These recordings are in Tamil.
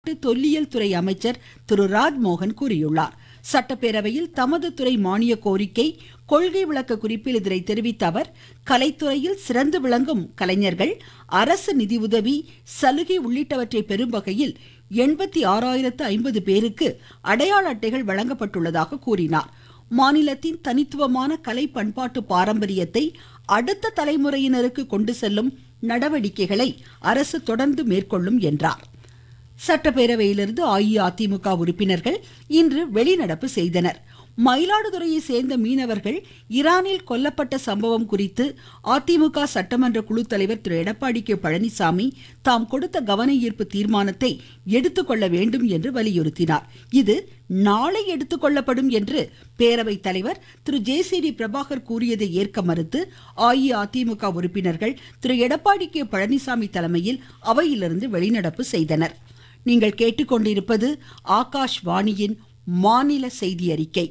தொல்லியல் துறை அமைச்சர் திரு ராஜ்மோகன் கூறியுள்ளார் சட்டப்பேரவையில் தமது துறை மானிய கோரிக்கை கொள்கை விளக்க குறிப்பில் இதனை தெரிவித்த அவர் கலைத்துறையில் சிறந்து விளங்கும் கலைஞர்கள் அரசு நிதியுதவி சலுகை உள்ளிட்டவற்றை பெறும் வகையில் எண்பத்தி ஆறாயிரத்து ஐம்பது பேருக்கு அடையாள அட்டைகள் வழங்கப்பட்டுள்ளதாக கூறினார் மாநிலத்தின் தனித்துவமான கலை பண்பாட்டு பாரம்பரியத்தை அடுத்த தலைமுறையினருக்கு கொண்டு செல்லும் நடவடிக்கைகளை அரசு தொடர்ந்து மேற்கொள்ளும் என்றார் சட்டப்பேரவையிலிருந்து அஇஅதிமுக உறுப்பினர்கள் இன்று வெளிநடப்பு செய்தனர் மயிலாடுதுறையை சேர்ந்த மீனவர்கள் ஈரானில் கொல்லப்பட்ட சம்பவம் குறித்து அதிமுக சட்டமன்ற குழு தலைவர் திரு எடப்பாடி கே பழனிசாமி தாம் கொடுத்த கவன ஈர்ப்பு தீர்மானத்தை எடுத்துக்கொள்ள வேண்டும் என்று வலியுறுத்தினார் இது நாளை எடுத்துக்கொள்ளப்படும் என்று பேரவைத் தலைவர் திரு ஜே சி டி பிரபாகர் கூறியதை ஏற்க மறுத்து அஇஅதிமுக உறுப்பினர்கள் திரு எடப்பாடி கே பழனிசாமி தலைமையில் அவையிலிருந்து வெளிநடப்பு செய்தனர் நீங்கள் கேட்டுக்கொண்டிருப்பது ஆகாஷ்வாணியின் மாநில செய்தி அறிக்கை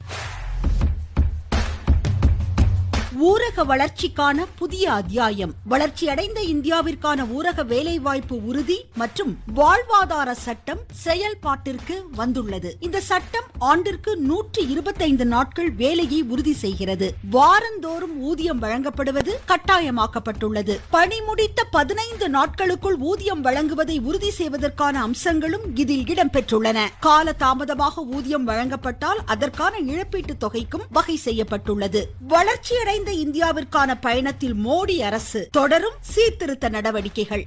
ஊரக வளர்ச்சிக்கான புதிய அத்தியாயம் வளர்ச்சியடைந்த இந்தியாவிற்கான ஊரக வேலைவாய்ப்பு உறுதி மற்றும் வாழ்வாதார சட்டம் செயல்பாட்டிற்கு வந்துள்ளது இந்த சட்டம் ஆண்டிற்கு நூற்றி இருபத்தைந்து நாட்கள் வேலையை உறுதி செய்கிறது வாரந்தோறும் ஊதியம் வழங்கப்படுவது கட்டாயமாக்கப்பட்டுள்ளது பணி முடித்த பதினைந்து நாட்களுக்குள் ஊதியம் வழங்குவதை உறுதி செய்வதற்கான அம்சங்களும் இதில் இடம்பெற்றுள்ளன கால தாமதமாக ஊதியம் வழங்கப்பட்டால் அதற்கான இழப்பீட்டு தொகைக்கும் வகை செய்யப்பட்டுள்ளது வளர்ச்சியடைந்த இந்தியாவிற்கான பயணத்தில் மோடி அரசு தொடரும் சீர்திருத்த நடவடிக்கைகள்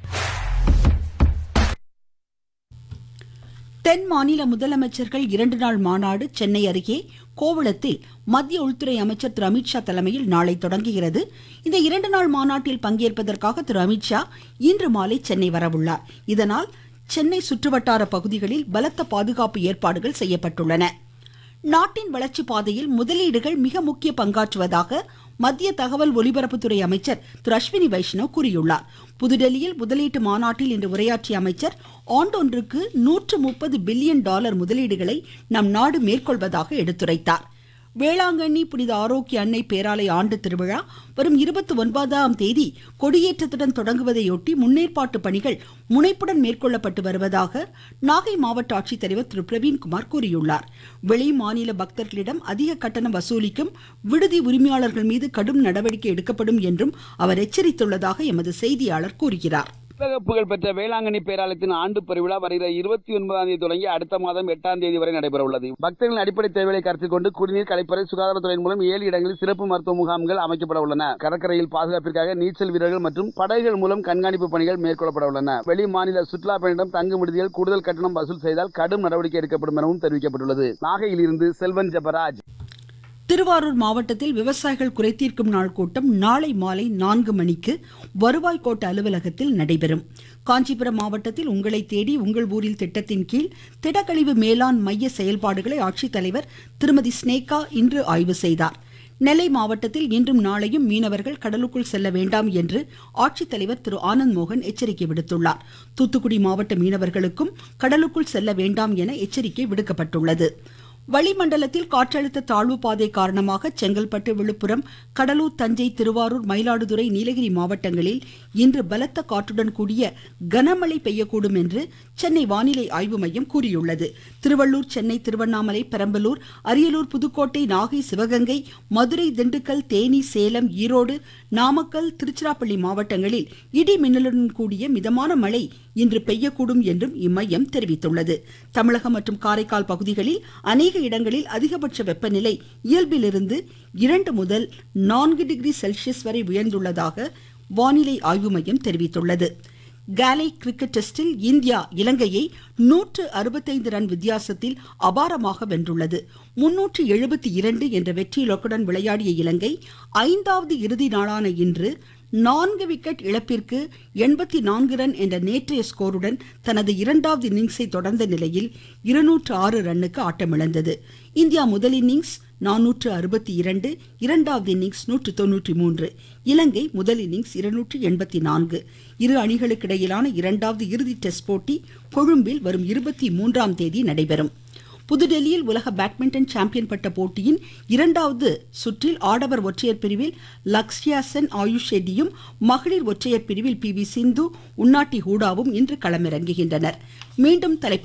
தென் மாநில முதலமைச்சர்கள் இரண்டு நாள் மாநாடு சென்னை அருகே கோவளத்தில் மத்திய உள்துறை அமைச்சர் திரு அமித்ஷா தலைமையில் நாளை தொடங்குகிறது இந்த இரண்டு நாள் மாநாட்டில் பங்கேற்பதற்காக திரு அமித்ஷா இன்று மாலை சென்னை வரவுள்ளார் இதனால் சென்னை சுற்றுவட்டார பகுதிகளில் பலத்த பாதுகாப்பு ஏற்பாடுகள் செய்யப்பட்டுள்ளன நாட்டின் வளர்ச்சி பாதையில் முதலீடுகள் மிக முக்கிய பங்காற்றுவதாக மத்திய தகவல் ஒலிபரப்புத்துறை அமைச்சர் திரு அஸ்வினி வைஷ்ணவ் கூறியுள்ளார் புதுடெல்லியில் முதலீட்டு மாநாட்டில் இன்று உரையாற்றிய அமைச்சர் ஆண்டொன்றுக்கு நூற்று முப்பது பில்லியன் டாலர் முதலீடுகளை நம் நாடு மேற்கொள்வதாக எடுத்துரைத்தார் வேளாங்கண்ணி புனித ஆரோக்கிய அன்னை பேராலய ஆண்டு திருவிழா வரும் இருபத்தி ஒன்பதாம் தேதி கொடியேற்றத்துடன் தொடங்குவதையொட்டி முன்னேற்பாட்டு பணிகள் முனைப்புடன் மேற்கொள்ளப்பட்டு வருவதாக நாகை மாவட்ட ஆட்சித்தலைவர் திரு பிரவீன்குமார் கூறியுள்ளார் வெளி மாநில பக்தர்களிடம் அதிக கட்டணம் வசூலிக்கும் விடுதி உரிமையாளர்கள் மீது கடும் நடவடிக்கை எடுக்கப்படும் என்றும் அவர் எச்சரித்துள்ளதாக எமது செய்தியாளர் கூறுகிறார் உலக புகழ்பெற்ற வேளாங்கண்ணி பேராலயத்தின் ஆண்டு பெருவிழா வருகிற இருபத்தி ஒன்பதாம் தேதி தொடங்கி அடுத்த மாதம் எட்டாம் தேதி வரை நடைபெற உள்ளது பக்தர்களின் அடிப்படை தேவைகளை கருத்தில் கொண்டு குடிநீர் கலைப்பறை சுகாதாரத்துறையின் மூலம் ஏழு இடங்களில் சிறப்பு மருத்துவ முகாம்கள் அமைக்கப்பட உள்ளன கடற்கரையில் பாதுகாப்பிற்காக நீச்சல் வீரர்கள் மற்றும் படகுகள் மூலம் கண்காணிப்பு பணிகள் மேற்கொள்ளப்பட உள்ளன வெளி மாநில சுற்றுலா பயணிடம் தங்கும் விடுதியில் கூடுதல் கட்டணம் வசூல் செய்தால் கடும் நடவடிக்கை எடுக்கப்படும் எனவும் தெரிவிக்கப்பட்டுள்ளது நாகையில் இருந்து செல்வன் ஜபராஜ் திருவாரூர் மாவட்டத்தில் விவசாயிகள் குறைதீர்க்கும் நாள் கூட்டம் நாளை மாலை நான்கு மணிக்கு வருவாய் கோட்ட அலுவலகத்தில் நடைபெறும் காஞ்சிபுரம் மாவட்டத்தில் உங்களை தேடி உங்கள் ஊரில் திட்டத்தின் கீழ் திடக்கழிவு மேலாண் மைய செயல்பாடுகளை ஆட்சித்தலைவர் திருமதி ஸ்னேகா இன்று ஆய்வு செய்தார் நெல்லை மாவட்டத்தில் இன்றும் நாளையும் மீனவர்கள் கடலுக்குள் செல்ல வேண்டாம் என்று ஆட்சித்தலைவர் திரு ஆனந்த் மோகன் எச்சரிக்கை விடுத்துள்ளார் தூத்துக்குடி மாவட்ட மீனவர்களுக்கும் கடலுக்குள் செல்ல வேண்டாம் என எச்சரிக்கை விடுக்கப்பட்டுள்ளது வளிமண்டலத்தில் காற்றழுத்த தாழ்வு பாதை காரணமாக செங்கல்பட்டு விழுப்புரம் கடலூர் தஞ்சை திருவாரூர் மயிலாடுதுறை நீலகிரி மாவட்டங்களில் இன்று பலத்த காற்றுடன் கூடிய கனமழை பெய்யக்கூடும் என்று சென்னை வானிலை ஆய்வு மையம் கூறியுள்ளது திருவள்ளூர் சென்னை திருவண்ணாமலை பெரம்பலூர் அரியலூர் புதுக்கோட்டை நாகை சிவகங்கை மதுரை திண்டுக்கல் தேனி சேலம் ஈரோடு நாமக்கல் திருச்சிராப்பள்ளி மாவட்டங்களில் இடி மின்னலுடன் கூடிய மிதமான மழை இன்று பெய்யக்கூடும் என்றும் இம்மையம் தெரிவித்துள்ளது தமிழகம் மற்றும் காரைக்கால் பகுதிகளில் அநேக இடங்களில் அதிகபட்ச வெப்பநிலை இயல்பிலிருந்து இரண்டு முதல் நான்கு டிகிரி செல்சியஸ் வரை உயர்ந்துள்ளதாக வானிலை ஆய்வு மையம் தெரிவித்துள்ளது காலை கிரிக்கெட் டெஸ்டில் இந்தியா இலங்கையை நூற்று அறுபத்தைந்து ரன் வித்தியாசத்தில் அபாரமாக வென்றுள்ளது முன்னூற்று எழுபத்தி இரண்டு என்ற வெற்றி இலக்குடன் விளையாடிய இலங்கை ஐந்தாவது இறுதி நாளான இன்று நான்கு விக்கெட் இழப்பிற்கு எண்பத்தி நான்கு ரன் என்ற நேற்றைய ஸ்கோருடன் தனது இரண்டாவது இன்னிங்ஸை தொடர்ந்த நிலையில் இருநூற்று ஆறு ரன்னுக்கு ஆட்டமிழந்தது இந்தியா முதல் இன்னிங்ஸ் நானூற்று அறுபத்தி இரண்டு இரண்டாவது இன்னிங்ஸ் நூற்று தொன்னூற்றி மூன்று இலங்கை முதல் இன்னிங்ஸ் இருநூற்று எண்பத்தி நான்கு இரு அணிகளுக்கிடையிலான இரண்டாவது இறுதி டெஸ்ட் போட்டி கொழும்பில் வரும் இருபத்தி மூன்றாம் தேதி நடைபெறும் புதுடெல்லியில் உலக பேட்மிண்டன் சாம்பியன் பட்ட போட்டியின் இரண்டாவது சுற்றில் ஆடவர் ஒற்றையர் பிரிவில் லக்ஷ்யா சென் ஆயுஷ் ஷெட்டியும் மகளிர் ஒற்றையர் பிரிவில் பி வி சிந்து உன்னாட்டி ஹூடாவும் இன்று களமிறங்குகின்றனர் மீண்டும் தலைப்பு